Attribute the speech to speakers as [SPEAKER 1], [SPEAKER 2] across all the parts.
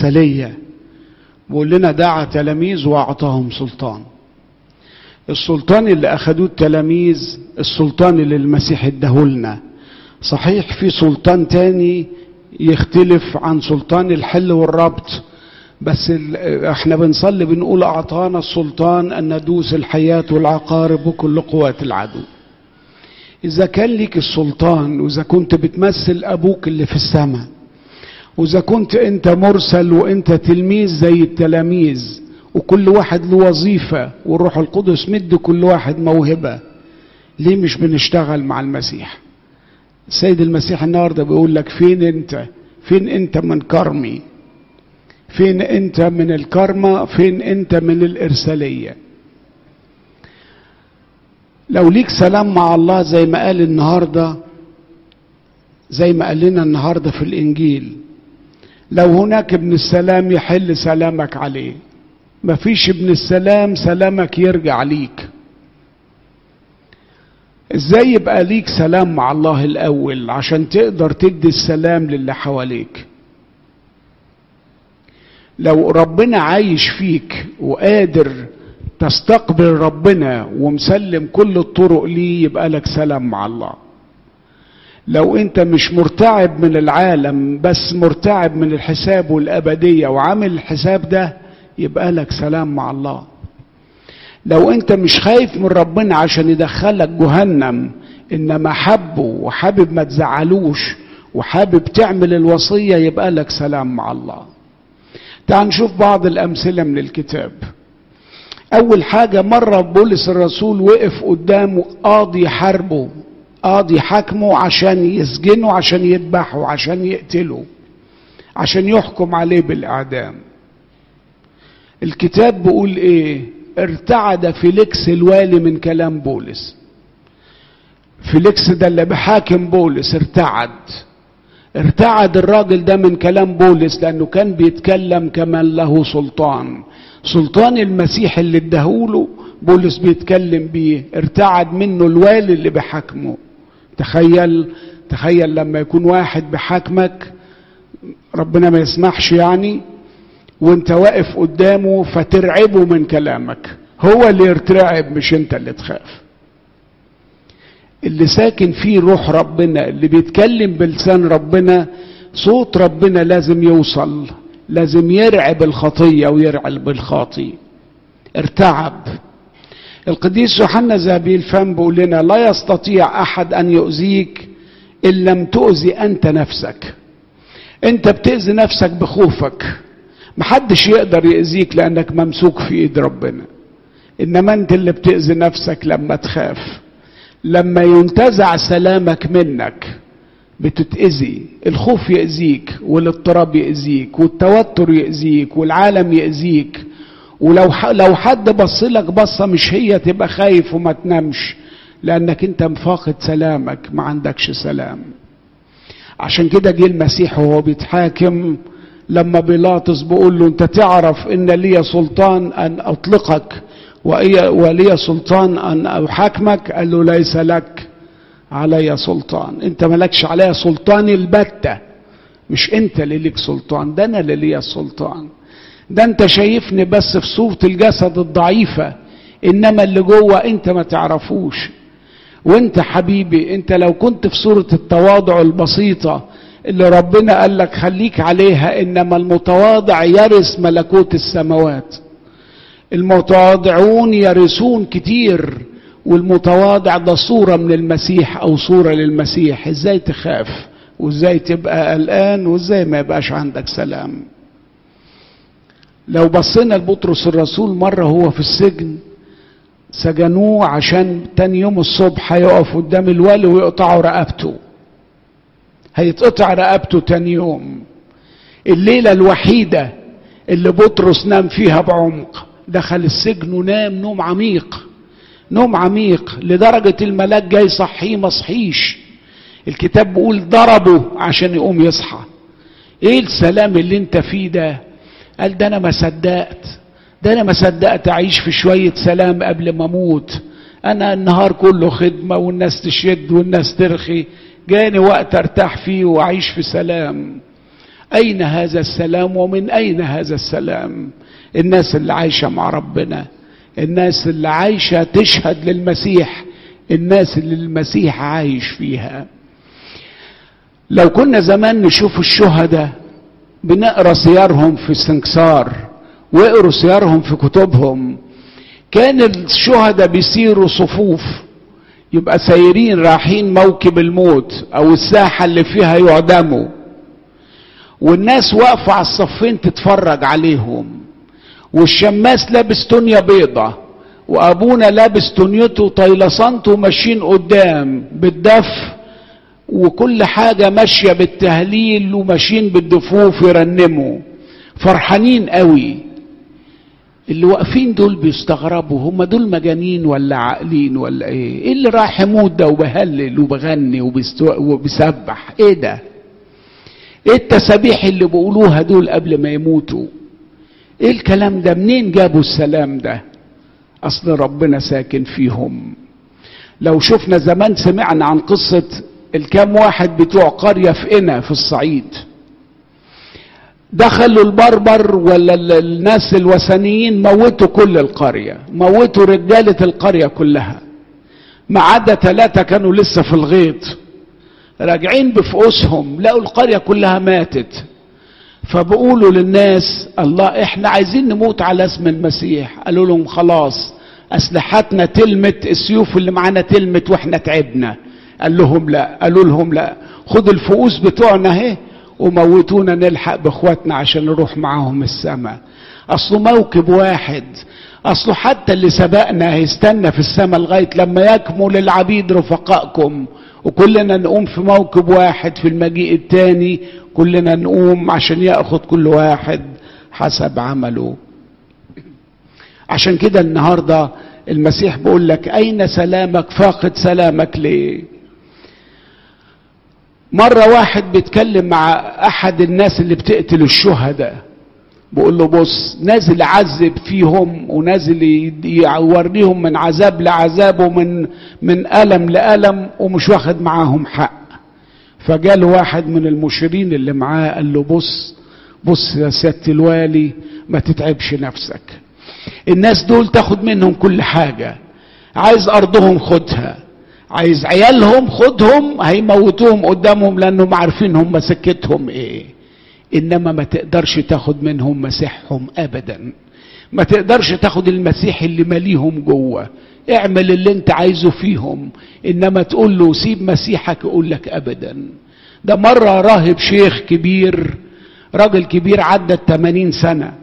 [SPEAKER 1] الإرسالية بيقول لنا دعا تلاميذ وأعطاهم سلطان السلطان اللي أخدوه التلاميذ السلطان اللي المسيح اداهولنا صحيح في سلطان تاني يختلف عن سلطان الحل والربط بس احنا بنصلي بنقول اعطانا السلطان ان ندوس الحياة والعقارب وكل قوات العدو اذا كان ليك السلطان واذا كنت بتمثل ابوك اللي في السماء واذا كنت انت مرسل وانت تلميذ زي التلاميذ وكل واحد له وظيفة والروح القدس مد كل واحد موهبة ليه مش بنشتغل مع المسيح السيد المسيح النهاردة بيقول لك فين انت فين انت من كرمي فين انت من الكرمة فين انت من الارسالية لو ليك سلام مع الله زي ما قال النهاردة زي ما قال لنا النهاردة في الانجيل لو هناك ابن السلام يحل سلامك عليه مفيش ابن السلام سلامك يرجع ليك ازاي يبقى ليك سلام مع الله الاول عشان تقدر تدي السلام للي حواليك لو ربنا عايش فيك وقادر تستقبل ربنا ومسلم كل الطرق ليه يبقى لك سلام مع الله لو انت مش مرتعب من العالم بس مرتعب من الحساب والابديه وعامل الحساب ده يبقى لك سلام مع الله لو انت مش خايف من ربنا عشان يدخلك جهنم انما حبه وحابب ما تزعلوش وحابب تعمل الوصيه يبقى لك سلام مع الله تعال نشوف بعض الامثله من الكتاب اول حاجه مره بولس الرسول وقف قدامه قاضي حربه قاضي حاكمه عشان يسجنه عشان يذبحه عشان يقتله عشان يحكم عليه بالاعدام الكتاب بيقول ايه ارتعد فيليكس الوالي من كلام بولس فيليكس ده اللي بحاكم بولس ارتعد ارتعد الراجل ده من كلام بولس لانه كان بيتكلم كمن له سلطان سلطان المسيح اللي اداهوله بولس بيتكلم بيه ارتعد منه الوالي اللي بحاكمه تخيل تخيل لما يكون واحد بحاكمك ربنا ما يسمحش يعني وانت واقف قدامه فترعبه من كلامك هو اللي يرتعب مش انت اللي تخاف اللي ساكن فيه روح ربنا اللي بيتكلم بلسان ربنا صوت ربنا لازم يوصل لازم يرعب الخطيه ويرعب الخاطي ارتعب القديس يوحنا ذهبي الفم بيقول لنا لا يستطيع احد ان يؤذيك ان لم تؤذي انت نفسك انت بتاذي نفسك بخوفك محدش يقدر يأذيك لأنك ممسوك في إيد ربنا إنما أنت اللي بتأذي نفسك لما تخاف لما ينتزع سلامك منك بتتأذي الخوف يأذيك والاضطراب يأذيك والتوتر يأذيك والعالم يأذيك ولو لو حد بص لك بصة مش هي تبقى خايف وما تنامش لأنك أنت مفاقد سلامك ما عندكش سلام عشان كده جه المسيح وهو بيتحاكم لما بيلاطس بيقول له انت تعرف ان لي سلطان ان اطلقك ولي سلطان ان احاكمك قال له ليس لك علي سلطان انت ملكش عليا سلطان البتة مش انت اللي ليك سلطان ده انا اللي ليا السلطان ده انت شايفني بس في صورة الجسد الضعيفة انما اللي جوه انت ما تعرفوش وانت حبيبي انت لو كنت في صورة التواضع البسيطة اللي ربنا قال لك خليك عليها انما المتواضع يرث ملكوت السماوات المتواضعون يرثون كتير والمتواضع ده صورة من المسيح او صورة للمسيح ازاي تخاف وازاي تبقى قلقان وازاي ما يبقاش عندك سلام لو بصينا لبطرس الرسول مرة هو في السجن سجنوه عشان تاني يوم الصبح هيقف قدام الوالي ويقطعوا رقبته هيتقطع رقبته تاني يوم الليلة الوحيدة اللي بطرس نام فيها بعمق دخل السجن ونام نوم عميق نوم عميق لدرجة الملاك جاي صحيه ما صحيش الكتاب بيقول ضربه عشان يقوم يصحى ايه السلام اللي انت فيه ده قال ده انا ما صدقت ده انا ما صدقت اعيش في شوية سلام قبل ما اموت انا النهار كله خدمة والناس تشد والناس ترخي جاني وقت ارتاح فيه واعيش في سلام اين هذا السلام ومن اين هذا السلام الناس اللي عايشه مع ربنا الناس اللي عايشه تشهد للمسيح الناس اللي المسيح عايش فيها لو كنا زمان نشوف الشهداء بنقرا سيارهم في السنكسار واقروا سيارهم في كتبهم كان الشهداء بيسيروا صفوف يبقى سايرين رايحين موكب الموت او الساحه اللي فيها يعدموا والناس واقفه على الصفين تتفرج عليهم والشماس لابس تونيا بيضة وابونا لابس تونيته طيلسانته ماشيين قدام بالدف وكل حاجة ماشية بالتهليل وماشيين بالدفوف يرنموا فرحانين قوي اللي واقفين دول بيستغربوا هم دول مجانين ولا عاقلين ولا ايه ايه اللي راح يموت ده وبهلل وبغني وبيسبح ايه ده ايه التسابيح اللي بيقولوها دول قبل ما يموتوا ايه الكلام ده منين جابوا السلام ده اصل ربنا ساكن فيهم لو شفنا زمان سمعنا عن قصة الكام واحد بتوع قرية في قنا في الصعيد دخلوا البربر ولا الناس الوثنيين موتوا كل القرية موتوا رجالة القرية كلها ما عدا ثلاثة كانوا لسه في الغيط راجعين بفؤوسهم لقوا القرية كلها ماتت فبقولوا للناس الله احنا عايزين نموت على اسم المسيح قالوا لهم خلاص اسلحتنا تلمت السيوف اللي معانا تلمت واحنا تعبنا قال لهم لا قالوا لهم لا خد الفؤوس بتوعنا اهي وموتونا نلحق باخواتنا عشان نروح معاهم السماء اصله موكب واحد اصله حتى اللي سبقنا هيستنى في السماء لغايه لما يكمل العبيد رفقائكم وكلنا نقوم في موكب واحد في المجيء الثاني كلنا نقوم عشان ياخذ كل واحد حسب عمله عشان كده النهارده المسيح بيقول لك اين سلامك فاقد سلامك ليه مرة واحد بيتكلم مع أحد الناس اللي بتقتل الشهداء بقول له بص نازل عذب فيهم ونازل يوريهم من عذاب لعذاب ومن من ألم لألم ومش واخد معاهم حق فجاله واحد من المشيرين اللي معاه قال له بص بص يا سيادة الوالي ما تتعبش نفسك الناس دول تاخد منهم كل حاجة عايز أرضهم خدها عايز عيالهم خدهم هيموتوهم قدامهم لانهم عارفين هم سكتهم ايه انما ما تقدرش تاخد منهم مسيحهم ابدا ما تقدرش تاخد المسيح اللي ماليهم جوه اعمل اللي انت عايزه فيهم انما تقول له سيب مسيحك يقول لك ابدا ده مرة راهب شيخ كبير راجل كبير عدى 80 سنة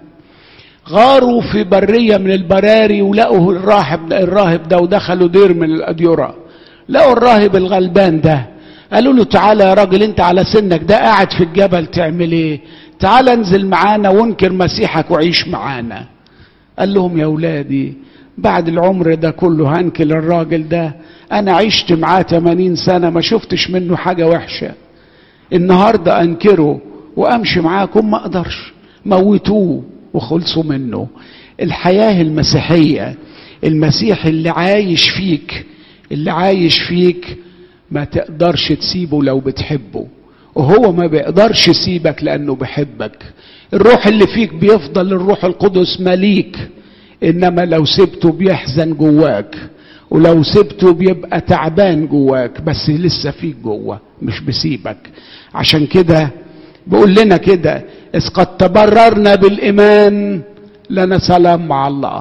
[SPEAKER 1] غاروا في برية من البراري ولقوا الراهب الراهب ده ودخلوا دير من الأديرة لقوا الراهب الغلبان ده قالوا له تعالى يا راجل انت على سنك ده قاعد في الجبل تعمل ايه تعالى انزل معانا وانكر مسيحك وعيش معانا قال لهم يا ولادي بعد العمر ده كله هنكل الراجل ده انا عشت معاه 80 سنة ما شفتش منه حاجة وحشة النهاردة انكره وامشي معاكم ما اقدرش موتوه وخلصوا منه الحياة المسيحية المسيح اللي عايش فيك اللي عايش فيك ما تقدرش تسيبه لو بتحبه وهو ما بيقدرش يسيبك لانه بيحبك الروح اللي فيك بيفضل الروح القدس مليك انما لو سبته بيحزن جواك ولو سبته بيبقى تعبان جواك بس لسه فيك جوه مش بيسيبك عشان كده بيقول لنا كده اذ قد تبررنا بالايمان لنا سلام مع الله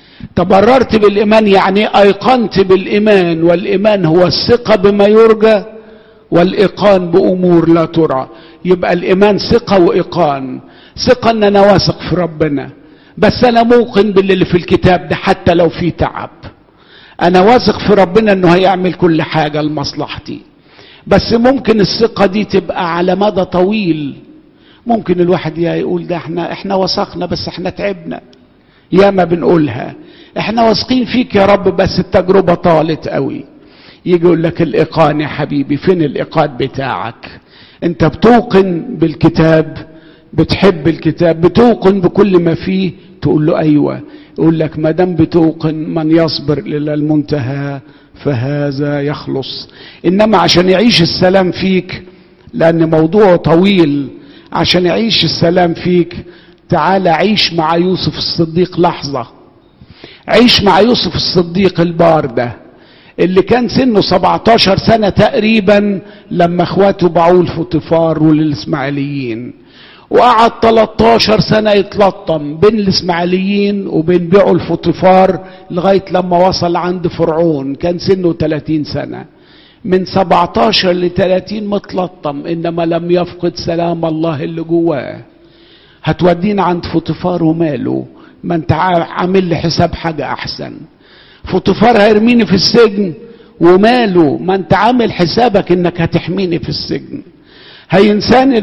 [SPEAKER 1] تبررت بالايمان يعني ايقنت بالايمان والايمان هو الثقه بما يرجى والايقان بامور لا ترى يبقى الايمان ثقه وايقان ثقه ان انا واثق في ربنا بس انا موقن باللي في الكتاب ده حتى لو في تعب انا واثق في ربنا انه هيعمل كل حاجه لمصلحتي بس ممكن الثقه دي تبقى على مدى طويل ممكن الواحد يقول ده احنا احنا وثقنا بس احنا تعبنا ياما بنقولها احنا واثقين فيك يا رب بس التجربة طالت قوي يجي يقول لك الايقان يا حبيبي فين الايقان بتاعك انت بتوقن بالكتاب بتحب الكتاب بتوقن بكل ما فيه تقول له ايوه يقول لك ما دام بتوقن من يصبر الى المنتهى فهذا يخلص انما عشان يعيش السلام فيك لان موضوعه طويل عشان يعيش السلام فيك تعال عيش مع يوسف الصديق لحظة عيش مع يوسف الصديق البار ده اللي كان سنه 17 سنة تقريبا لما اخواته باعوه لفوطيفار وللاسماعيليين وقعد 13 سنة يتلطم بين الاسماعيليين وبين بيعه الفوطيفار لغاية لما وصل عند فرعون كان سنه 30 سنة من 17 ل 30 متلطم انما لم يفقد سلام الله اللي جواه هتودينا عند فوطيفار وماله ما انت عامل لي حساب حاجة احسن فوطيفار هيرميني في السجن وماله ما انت عامل حسابك انك هتحميني في السجن هينساني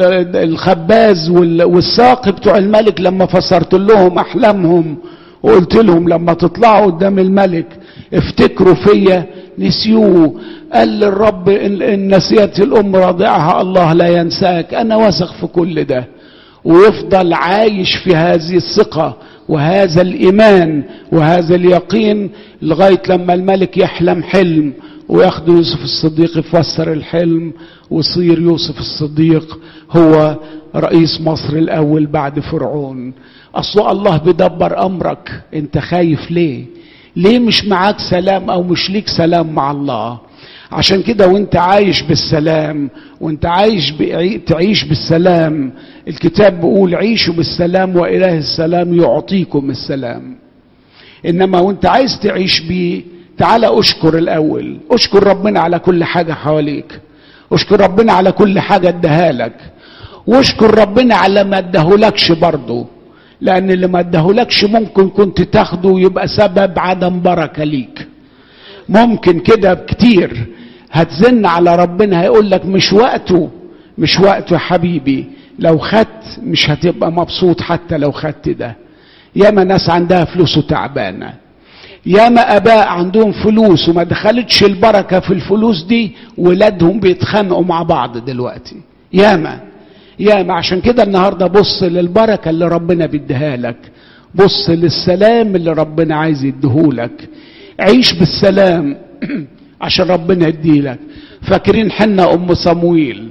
[SPEAKER 1] الخباز والساقي بتوع الملك لما فسرت لهم احلامهم وقلت لهم لما تطلعوا قدام الملك افتكروا فيا نسيوه قال للرب ان نسيت الام رضعها الله لا ينساك انا واثق في كل ده ويفضل عايش في هذه الثقه وهذا الايمان وهذا اليقين لغايه لما الملك يحلم حلم وياخده يوسف الصديق يفسر الحلم ويصير يوسف الصديق هو رئيس مصر الاول بعد فرعون اصل الله بيدبر امرك انت خايف ليه ليه مش معاك سلام او مش ليك سلام مع الله عشان كده وانت عايش بالسلام وانت عايش تعيش بالسلام الكتاب بيقول عيشوا بالسلام واله السلام يعطيكم السلام انما وانت عايز تعيش بيه تعالى اشكر الاول اشكر ربنا على كل حاجه حواليك اشكر ربنا على كل حاجه اداها لك واشكر ربنا على ما اداهولكش برضه لان اللي ما اداهولكش ممكن كنت تاخده يبقى سبب عدم بركه ليك ممكن كده كتير هتزن على ربنا هيقول لك مش وقته مش وقته يا حبيبي لو خدت مش هتبقى مبسوط حتى لو خدت ده ياما ناس عندها فلوس وتعبانه ياما اباء عندهم فلوس وما دخلتش البركه في الفلوس دي ولادهم بيتخانقوا مع بعض دلوقتي ياما ياما عشان كده النهارده بص للبركه اللي ربنا بيديها لك بص للسلام اللي ربنا عايز يديهولك عيش بالسلام عشان ربنا يديلك فاكرين حنا ام صمويل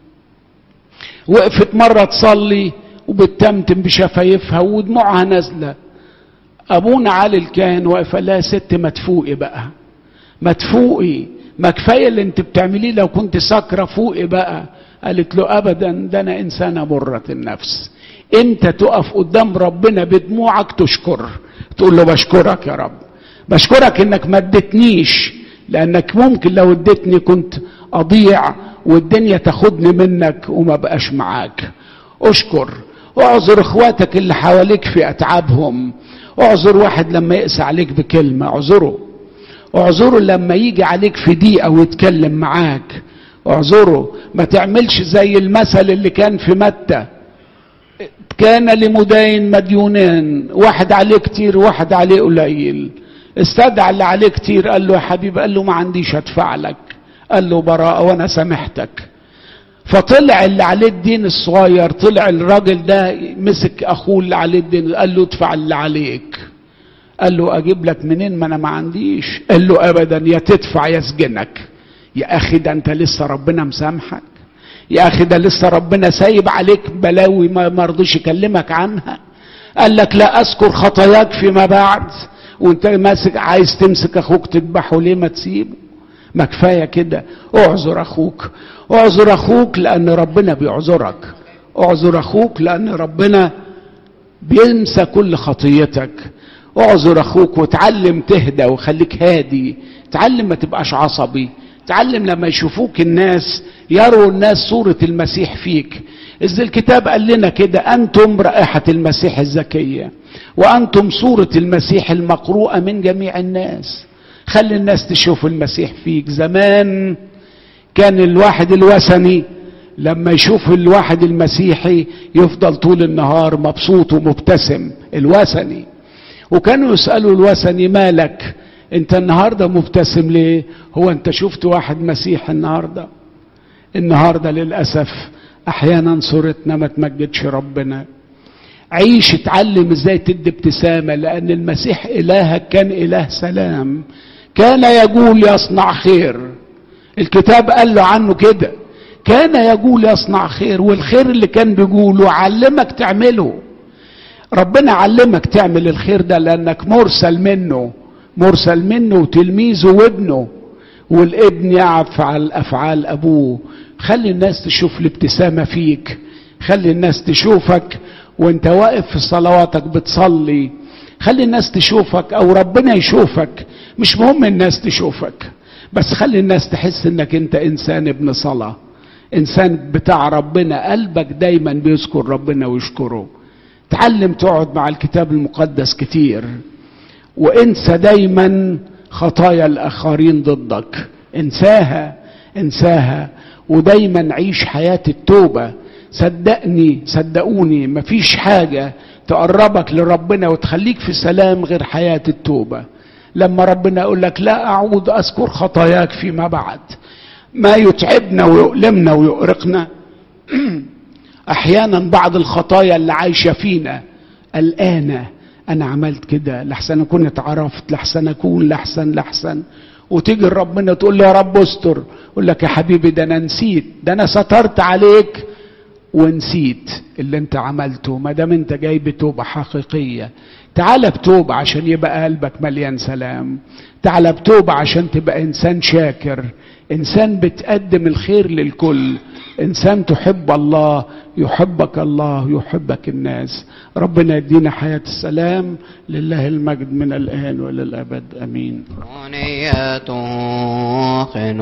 [SPEAKER 1] وقفت مره تصلي وبتمتم بشفايفها ودموعها نازله ابونا علي الكاهن واقف قال لها ست ما تفوقي بقى ما تفوقي ما كفايه اللي انت بتعمليه لو كنت ساكره فوقي بقى قالت له ابدا ده انا انسانه مره النفس انت تقف قدام ربنا بدموعك تشكر تقول له بشكرك يا رب بشكرك انك ما اديتنيش لانك ممكن لو اديتني كنت اضيع والدنيا تاخدني منك وما بقاش معاك اشكر اعذر اخواتك اللي حواليك في اتعابهم اعذر واحد لما يقسى عليك بكلمه اعذره اعذره لما يجي عليك في دقيقه ويتكلم معاك اعذره ما تعملش زي المثل اللي كان في متى كان لمدين مديونان واحد عليه كتير واحد عليه قليل استدعى اللي عليه كتير قال له يا حبيبي قال له ما عنديش ادفع لك قال له براءة وانا سامحتك فطلع اللي عليه الدين الصغير طلع الراجل ده مسك اخوه اللي عليه الدين قال له ادفع اللي عليك قال له اجيب لك منين ما انا ما عنديش قال له ابدا يا تدفع يا اسجنك يا اخي ده انت لسه ربنا مسامحك يا اخي ده لسه ربنا سايب عليك بلاوي ما مرضيش يكلمك عنها قال لك لا اذكر خطاياك فيما بعد وانت ماسك عايز تمسك اخوك تذبحه ليه ما تسيبه ما كفايه كده اعذر اخوك اعذر اخوك لان ربنا بيعذرك اعذر اخوك لان ربنا بينسى كل خطيتك اعذر اخوك وتعلم تهدى وخليك هادي تعلم ما تبقاش عصبي تعلم لما يشوفوك الناس يروا الناس صورة المسيح فيك إذ الكتاب قال لنا كده أنتم رائحة المسيح الزكية وأنتم صورة المسيح المقروءة من جميع الناس خلي الناس تشوف المسيح فيك زمان كان الواحد الوثني لما يشوف الواحد المسيحي يفضل طول النهار مبسوط ومبتسم الوثني وكانوا يسألوا الوثني مالك انت النهارده مبتسم ليه هو انت شفت واحد مسيح النهارده النهارده للاسف احيانا صورتنا ما تمجدش ربنا عيش اتعلم ازاي تدي ابتسامه لان المسيح الهك كان اله سلام كان يقول يصنع خير الكتاب قال له عنه كده كان يقول يصنع خير والخير اللي كان بيقوله علمك تعمله ربنا علمك تعمل الخير ده لانك مرسل منه مرسل منه وتلميذه وابنه والابن يفعل افعال ابوه خلي الناس تشوف الابتسامه فيك خلي الناس تشوفك وانت واقف في صلواتك بتصلي خلي الناس تشوفك او ربنا يشوفك مش مهم الناس تشوفك بس خلي الناس تحس انك انت انسان ابن صلاه انسان بتاع ربنا قلبك دايما بيذكر ربنا ويشكره تعلم تقعد مع الكتاب المقدس كتير وانسى دايما خطايا الاخرين ضدك انساها انساها ودايما عيش حياه التوبه صدقني صدقوني مفيش حاجه تقربك لربنا وتخليك في سلام غير حياه التوبه لما ربنا يقول لك لا اعود اذكر خطاياك فيما بعد ما يتعبنا ويؤلمنا ويؤرقنا احيانا بعض الخطايا اللي عايشه فينا الآن انا عملت كده لحسن اكون اتعرفت لحسن اكون لحسن لحسن وتيجي ربنا تقول له يا رب استر يقول لك يا حبيبي ده انا نسيت ده انا سترت عليك ونسيت اللي انت عملته ما دام انت جاي بتوبه حقيقيه تعال بتوبه عشان يبقى قلبك مليان سلام تعال بتوبه عشان تبقى انسان شاكر انسان بتقدم الخير للكل انسان تحب الله يحبك الله يحبك الناس ربنا يدينا حياه السلام لله المجد من الان والى الابد امين